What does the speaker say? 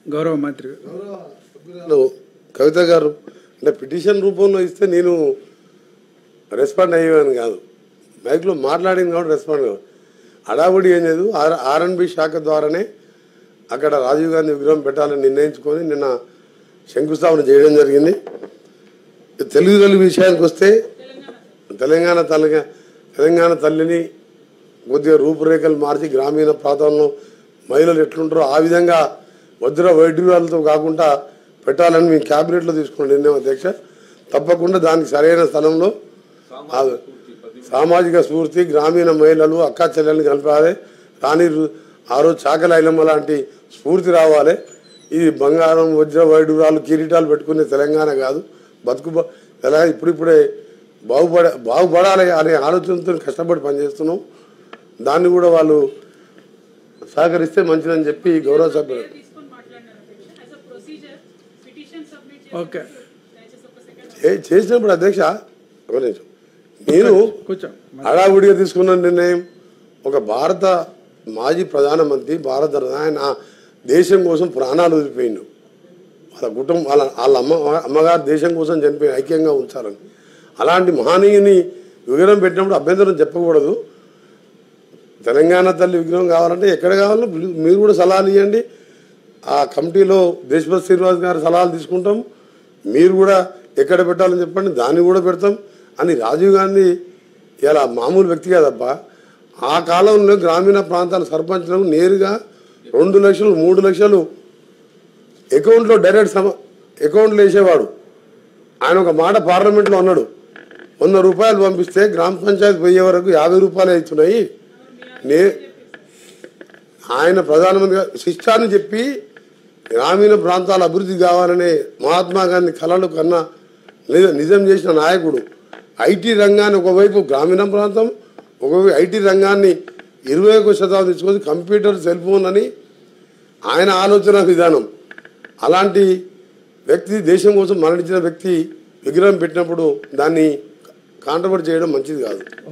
గౌరవ మంత్రి సభ్యురాలు కవిత గారు అంటే పిటిషన్ రూపంలో ఇస్తే నేను రెస్పాండ్ అయ్యేవాను కాదు మైక్లో మాట్లాడింది కాబట్టి రెస్పాండ్ కాదు హడావుడి ఏం లేదు ఆర్ ఆర్ఎన్బి శాఖ ద్వారానే అక్కడ రాజీవ్ గాంధీ విగ్రహం పెట్టాలని నిర్ణయించుకొని నిన్న శంకుస్థాపన చేయడం జరిగింది తెలుగు తల్లి విషయానికి వస్తే తెలంగాణ తల్లి తెలంగాణ తల్లిని కొద్దిగా రూపురేఖలు మార్చి గ్రామీణ ప్రాంతంలో మహిళలు ఎట్లుంటారో ఆ విధంగా వజ్ర వైద్యురాలతో కాకుండా పెట్టాలని మేము క్యాబినెట్లో తీసుకున్న నిర్ణయం అధ్యక్ష తప్పకుండా దానికి సరైన స్థలంలో ఆ సామాజిక స్ఫూర్తి గ్రామీణ మహిళలు అక్కా చెల్లెల్ని కలపాలి రాణి రు- ఆ రోజు చాకలి ఐలమ్మ లాంటి స్ఫూర్తి రావాలి ఇది బంగారం వజ్ర వైడూరాలు కిరీటాలు పెట్టుకునే తెలంగాణ కాదు బతుకు బ- తెలంగాణ ఇప్పుడిప్పుడే బాగుపడ బాగుపడాలి అనే ఆలోచనతో కష్టపడి పనిచేస్తున్నాం దాన్ని కూడా వాళ్ళు సహకరిస్తే మంచిదని చెప్పి గౌరవ సభ్యులు తీసుకొని మాట్లాడినారు అధ్యక్ష as a procedure petition submit okay. దయచేసి ఒక సెకండ్ చే- చేసినప్పుడు అధ్యక్ష ఒక నిమిషం నేను కూర్చో హడావుడిగా తీసుకున్న నిర్ణయం ఒక భారత మాజీ ప్రధానమంత్రి భారత ఆయన దేశం కోసం ప్రాణాలు వదిలిపోయిండు వాళ్ళ కుటుంబం వాళ్ళ వాళ్ళ అమ్మ అమ్మగారు దేశం కోసం చనిపోయి ఐక్యంగా ఉంచాలని అలాంటి మహనీయుని విగ్రహం పెట్టినప్పుడు అభ్యంతరం చెప్పకూడదు తెలంగాణ తల్లి విగ్రహం కావాలంటే ఎక్కడ కావాలో మీరు- మీరు కూడా సలహాలు ఇవ్వండి ఆ కమిటీలో దేశపతి శ్రీనివాస్ గారి సలహాలు తీసుకుంటాం మీరు కూడా ఎక్కడ పెట్టాలని చెప్పండి దాన్ని కూడా పెడతాం అని రాజీవ్ గాంధీ ఇలా మామూలు వ్యక్తి కాదబ్బా ఆ కాలంలో గ్రామీణ ప్రాంతాల సర్పంచ్లకు నేరుగా రెండు లక్షలు మూడు లక్షలు అకౌంట్లో డైరెక్ట్ సమ అకౌంట్లో వేసేవాడు ఆయన ఒక మాట పార్లమెంట్లో అన్నాడు వంద రూపాయలు పంపిస్తే గ్రామ పంచాయతీ పోయే వరకు యాభై రూపాయలు అవుతున్నాయి నే ఆయన ప్రధానమంత్రిగా శిష్టాన్ని చెప్పి గ్రామీణ ప్రాంతాల అభివృద్ధి కావాలనే మహాత్మా గాంధీ కళలు కన్నా లేదా నిజం చేసిన నాయకుడు ఐటీ రంగాన్ని ఒకవైపు గ్రామీణ ప్రాంతం ఒకవైపు ఐటీ రంగాన్ని ఇరవై ఒక శతాబ్దం తీసుకొని కంప్యూటర్ సెల్ ఫోన్ అని ఆయన ఆలోచన విధానం అలాంటి వ్యక్తి దేశం కోసం మరణించిన వ్యక్తి విగ్రహం పెట్టినప్పుడు దాన్ని కాంట్రవర్ట్ చేయడం మంచిది కాదు